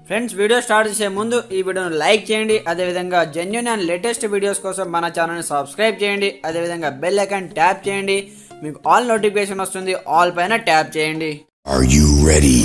Friends video start చేసే ముందు ఈ వీడియోను లైక్ చేయండి అదేవిధంగా జెన్యున్ అండ్ లేటెస్ట్ వీడియోస్ కోసం మన ఛానల్ని సబ్స్క్రైబ్ చేయండి అదేవిధంగా బెల్ ఐకాన్ ట్యాప్ చేయండి మీకు ఆల్ నోటిఫికేషన్ వస్తుంది ఆల్ పైన ట్యాప్ చేయండి Are you ready?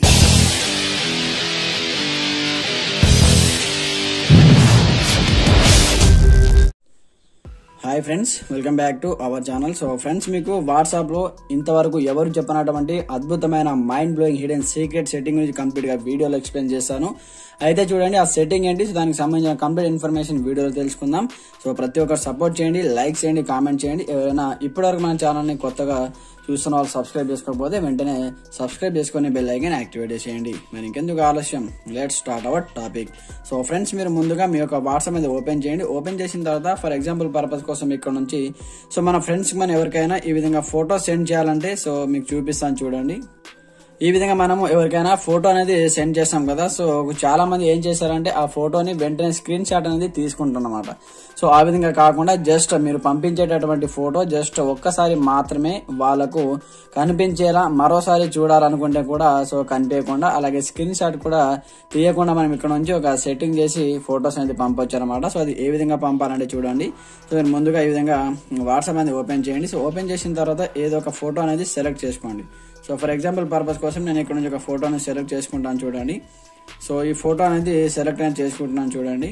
Hi friends welcome back to our channel so friends మీకు వాట్సాప్లో ఇంతవరకు ఎవరు చెప్పనటువంటి అద్భుతమైన mind blowing hidden secret setting గురించి కంప్లీట్గా వీడియోలో ఎక్స్ప్లెయిన్ చేస్తాను అయితే చూడండి ఆ సెట్టింగ్ ఏంటి సో దానికి సంబంధించిన కంప్లీట్ ఇన్ఫర్మేషన్ వీడియోలో తెలుసుకుందాం సో ప్రతి ఒక్కరు సపోర్ట్ చేయండి లైక్ చేయండి కామెంట్ చేయండి ఎవరైనా ఇప్పటివరకు మన ఛానల్ని కొత్తగా చూస్తున్న వాళ్ళు సబ్స్క్రైబ్ చేసుకోకపోతే వెంటనే సబ్స్క్రైబ్ చేసుకుని బెల్ ఐకన్ యాక్టివేట్ చేయండి మరి ఇంకెందుకు ఆలస్యం let start our topic so friends మీరు ముందుగా మీ యొక్క వాట్సాప్ మీద ఓపెన్ చేయండి ఓపెన్ చేసిన తర్వాత ఫర్ ఎగ్జాంపుల్ పర్పస్ కోసం ఇక్కడ నుంచి సో మన ఫ్రెండ్స్కి మనం ఎవరికైనా ఈ విధంగా ఫోటో సెండ్ చేయాలంటే సో మీకు చూపిస్తాను చూడండి ఈ విధంగా మనము ఎవరికైనా ఫోటో అనేది సెండ్ చేస్తాం కదా సో చాలా మంది ఏం చేశారంటే ఆ ఫోటోని వెంటనే స్క్రీన్ షాట్ అనేది తీసుకుంటున్నమాట సో ఆ విధంగా కాకుండా జస్ట్ మీరు పంపించేటటువంటి ఫోటో జస్ట్ ఒక్కసారి మాత్రమే వాళ్ళకు కనిపించేలా మరోసారి చూడాలనుకుంటే కూడా సో కనిపించకుండా అలాగే స్క్రీన్ షాట్ కూడా తీయకుండా మనం ఇక్కడ నుంచి ఒక సెట్టింగ్ చేసి ఫొటోస్ అనేది పంపొచ్చు అనమాట సో అది ఏ విధంగా పంపాలంటే చూడండి సో మీరు ముందుగా ఈ విధంగా వాట్సాప్ అనేది ఓపెన్ చేయండి సో ఓపెన్ చేసిన తర్వాత ఏదో ఒక ఫోటో అనేది సెలెక్ట్ చేసుకోండి సో ఫర్ ఎగ్జాంపుల్ పర్పస్ కోసం నేను ఇక్కడ నుంచి ఒక ఫోటోని సెలెక్ట్ చేసుకుంటాను చూడండి సో ఈ ఫోటో అనేది సెలెక్ట్ అనేది చేసుకుంటున్నాను చూడండి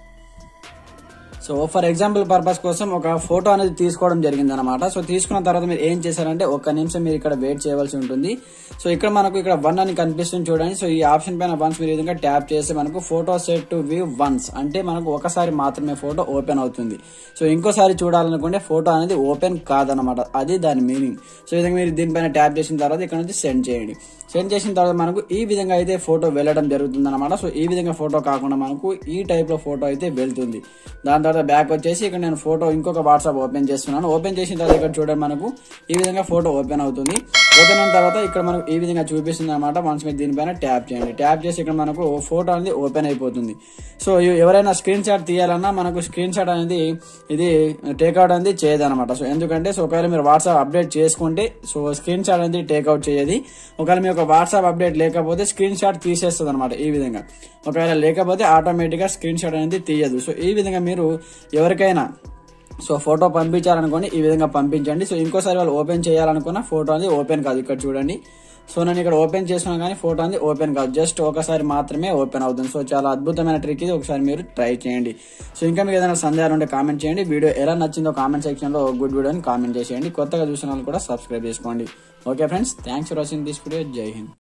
సో ఫర్ ఎగ్జాంపుల్ పర్పస్ కోసం ఒక ఫోటో అనేది తీసుకోవడం జరిగింది అనమాట సో తీసుకున్న తర్వాత మీరు ఏం చేశారంటే ఒక్క నిమిషం మీరు ఇక్కడ వెయిట్ చేయవలసి ఉంటుంది సో ఇక్కడ మనకు ఇక్కడ వన్ అని కనిపిస్తుంది చూడండి సో ఈ ఆప్షన్ పైన వన్స్ మీరు ఈ విధంగా ట్యాప్ చేస్తే మనకు photo set to view once అంటే మనకు ఒకసారి మాత్రమే ఫోటో ఓపెన్ అవుతుంది సో ఇంకోసారి చూడాలనుకుంటే ఫోటో అనేది ఓపెన్ కాదనమాట అది దాని మీనింగ్ సో ఈ విధంగా మీరు దీనిపైన ట్యాప్ చేసిన తర్వాత ఇక్కడ నుంచి సెండ్ చేయండి సెండ్ చేసిన తర్వాత మనకు ఈ విధంగా అయితే ఫోటో వెళ్ళడం జరుగుతుంది అనమాట సో ఈ విధంగా ఫోటో కాకుండా మనకు ఈ టైప్ లో ఫోటో అయితే వెళ్తుంది దాని తర్వాత బ్యాక్ వచ్చేసి ఇక్కడ నేను ఫోటో ఇంకొక వాట్సాప్ ఓపెన్ చేస్తున్నాను ఓపెన్ చేసిన తర్వాత ఇక్కడ చూడండి మనకు ఈ విధంగా ఫోటో ఓపెన్ అవుతుంది ఓపెన్ అయిన తర్వాత ఇక్కడ మనకు ఈ విధంగా చూపిస్తుంది అనమాట మనసు మీరు దీనిపైన ట్యాప్ చేయండి ట్యాప్ చేసి ఇక్కడ మనకు ఫోటో అనేది ఓపెన్ అయిపోతుంది సో ఎ- ఎవరైనా స్క్రీన్ షాట్ తీయాలన్నా మనకు స్క్రీన్ షాట్ అనేది ఇది టేక్అవుట్ అనేది చేయదన్నమాట సో ఎందుకంటే సో ఒకవేళ మీరు వాట్సాప్ అప్డేట్ చేసుకుంటే సో స్క్రీన్ షాట్ అనేది టేక్అవుట్ చేయదు ఒకవేళ మీ యొక్క వాట్సాప్ అప్డేట్ లేకపోతే స్క్రీన్ షాట్ తీసేస్తుంది అనమాట ఈ విధంగా ఒకవేళ లేకపోతే ఆటోమేటిక్ గా స్క్రీన్ షాట్ అనేది తీయదు సో ఈ విధంగా మీరు ఎవరికైనా సో ఫోటో పంపించాలనుకోండి ఈ విధంగా పంపించండి సో ఇంకోసారి వాళ్ళు ఓపెన్ చేయాలనుకున్న ఫోటో అనేది ఓపెన్ కాదు ఇక్కడ చూడండి సో నేను ఇక్కడ ఓపెన్ చేసినా కానీ ఫోటో అనేది ఓపెన్ కాదు జస్ట్ ఒకసారి మాత్రమే ఓపెన్ అవుతుంది సో చాలా అద్భుతమైన ట్రిక్ ఇది ఒకసారి మీరు ట్రై చేయండి సో ఇంకా మీకు ఏదైనా సందేహాలు ఉంటే కామెంట్ చేయండి వీడియో ఎలా నచ్చిందో కామెంట్ సెక్షన్ లో గుడ్ వీడియోని కామెంట్ చేసేయండి కొత్తగా చూసిన వాళ్ళు కూడా సబ్స్క్రైబ్ చేసుకోండి okay friends thanks for watching this video జై హింద్